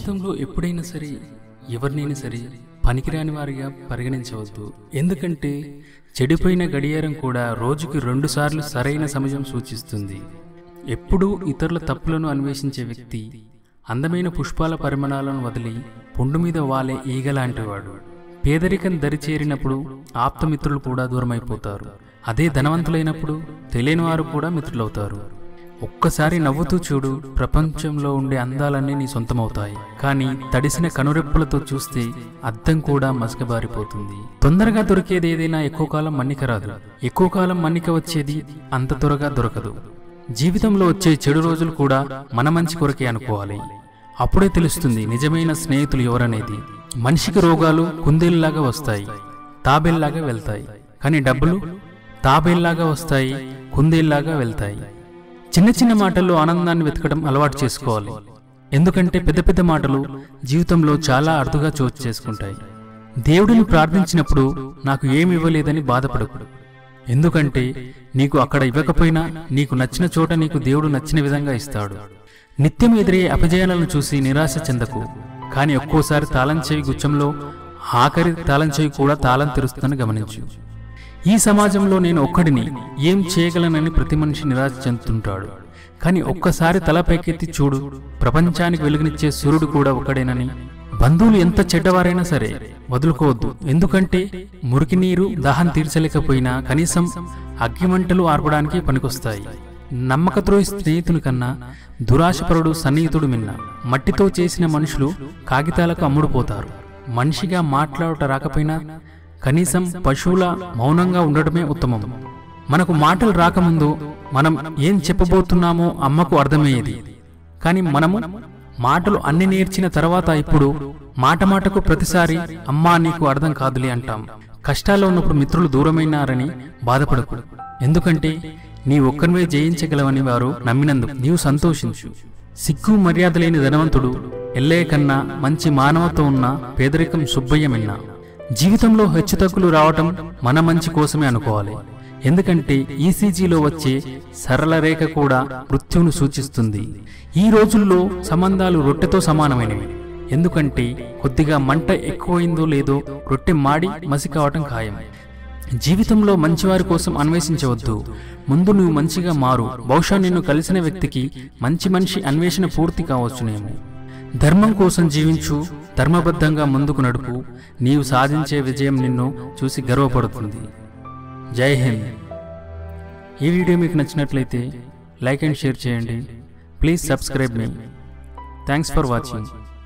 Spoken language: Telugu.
జీవితంలో ఎప్పుడైనా సరే ఎవరినైనా సరే పనికిరాని వారిగా పరిగణించవద్దు ఎందుకంటే చెడిపోయిన గడియారం కూడా రోజుకి రెండుసార్లు సరైన సమయం సూచిస్తుంది ఎప్పుడూ ఇతరుల తప్పులను అన్వేషించే వ్యక్తి అందమైన పుష్పాల పరిమాణాలను వదిలి పుండు మీద వాలే ఈగలాంటివాడు పేదరికం దరిచేరినప్పుడు ఆప్తమిత్రులు కూడా దూరమైపోతారు అదే ధనవంతులైనప్పుడు తెలియని వారు కూడా మిత్రులవుతారు ఒక్కసారి నవ్వుతూ చూడు ప్రపంచంలో ఉండే అందాలన్నీ నీ సొంతమవుతాయి కానీ తడిసిన కనురెప్పులతో చూస్తే అద్దం కూడా మసకబారిపోతుంది తొందరగా దొరికేది ఏదైనా ఎక్కువ కాలం మన్నిక రాదు ఎక్కువ కాలం మన్నిక వచ్చేది అంత త్వరగా దొరకదు జీవితంలో వచ్చే చెడు రోజులు కూడా మన మంచి కొరకే అనుకోవాలి అప్పుడే తెలుస్తుంది నిజమైన స్నేహితులు ఎవరనేది మనిషికి రోగాలు కుందేలులాగా వస్తాయి తాబేల్లాగా వెళ్తాయి కానీ డబ్బులు తాబేల్లాగా వస్తాయి కుందేల్లాగా వెళ్తాయి చిన్న చిన్న మాటల్లో ఆనందాన్ని వెతకడం అలవాటు చేసుకోవాలి ఎందుకంటే పెద్ద పెద్ద మాటలు జీవితంలో చాలా అరుదుగా చోటు చేసుకుంటాయి దేవుడిని ప్రార్థించినప్పుడు నాకు ఏమి ఇవ్వలేదని బాధపడకు ఎందుకంటే నీకు అక్కడ ఇవ్వకపోయినా నీకు నచ్చిన చోట నీకు దేవుడు నచ్చిన విధంగా ఇస్తాడు నిత్యం ఎదురయ్యే అపజయాలను చూసి నిరాశ చెందకు కానీ ఒక్కోసారి తాళం చెవి గుచ్చంలో ఆఖరి తాళం చెవి కూడా తాళం తెరుస్తుందని గమనించు ఈ సమాజంలో నేను ఒక్కడిని ఏం చేయగలనని ప్రతి మనిషి నిరాశ చెందుతుంటాడు కానీ ఒక్కసారి తల పైకెత్తి చూడు ప్రపంచానికి వెలుగునిచ్చే సూర్యుడు కూడా ఒక్కడేనని బంధువులు ఎంత చెడ్డవారైనా సరే వదులుకోవద్దు ఎందుకంటే మురికి నీరు దాహం తీర్చలేకపోయినా కనీసం అగ్గిమంటలు ఆర్పడానికి పనికొస్తాయి నమ్మకద్రోహి స్నేహితుని కన్నా దురాశపరుడు సన్నిహితుడు మిన్న మట్టితో చేసిన మనుషులు కాగితాలకు అమ్ముడుపోతారు మనిషిగా మాట్లాడట రాకపోయినా కనీసం పశువుల మౌనంగా ఉండటమే ఉత్తమం మనకు మాటలు రాకముందు మనం ఏం చెప్పబోతున్నామో అమ్మకు అర్థమయ్యేది కానీ మనము మాటలు అన్ని నేర్చిన తర్వాత ఇప్పుడు మాట మాటకు ప్రతిసారి అమ్మా నీకు అర్థం కాదులే అంటాం కష్టాల్లో ఉన్నప్పుడు మిత్రులు దూరమైనారని బాధపడకు ఎందుకంటే నీ ఒక్కనివే జయించగలవని వారు నమ్మినందుకు నీవు సంతోషించు సిగ్గు మర్యాద లేని ధనవంతుడు ఎల్లయ్య కన్నా మంచి మానవతో ఉన్న పేదరికం సుబ్బయ్య మిన్నా జీవితంలో హెచ్చుతగ్గులు రావటం మన మంచి కోసమే అనుకోవాలి ఎందుకంటే ఈసీజీలో వచ్చే సరళ రేఖ కూడా మృత్యువును సూచిస్తుంది ఈ రోజుల్లో సంబంధాలు రొట్టెతో సమానమైనవి ఎందుకంటే కొద్దిగా మంట ఎక్కువైందో లేదో రొట్టె మాడి మసి కావటం ఖాయం జీవితంలో మంచివారి కోసం అన్వేషించవద్దు ముందు నువ్వు మంచిగా మారు బహుశా నిన్ను కలిసిన వ్యక్తికి మంచి మనిషి అన్వేషణ పూర్తి కావచ్చునేమో ధర్మం కోసం జీవించు ధర్మబద్ధంగా ముందుకు నడుపు నీవు సాధించే విజయం నిన్ను చూసి గర్వపడుతుంది జై హింద్ ఈ వీడియో మీకు నచ్చినట్లయితే లైక్ అండ్ షేర్ చేయండి ప్లీజ్ సబ్స్క్రైబ్ మీ థ్యాంక్స్ ఫర్ వాచింగ్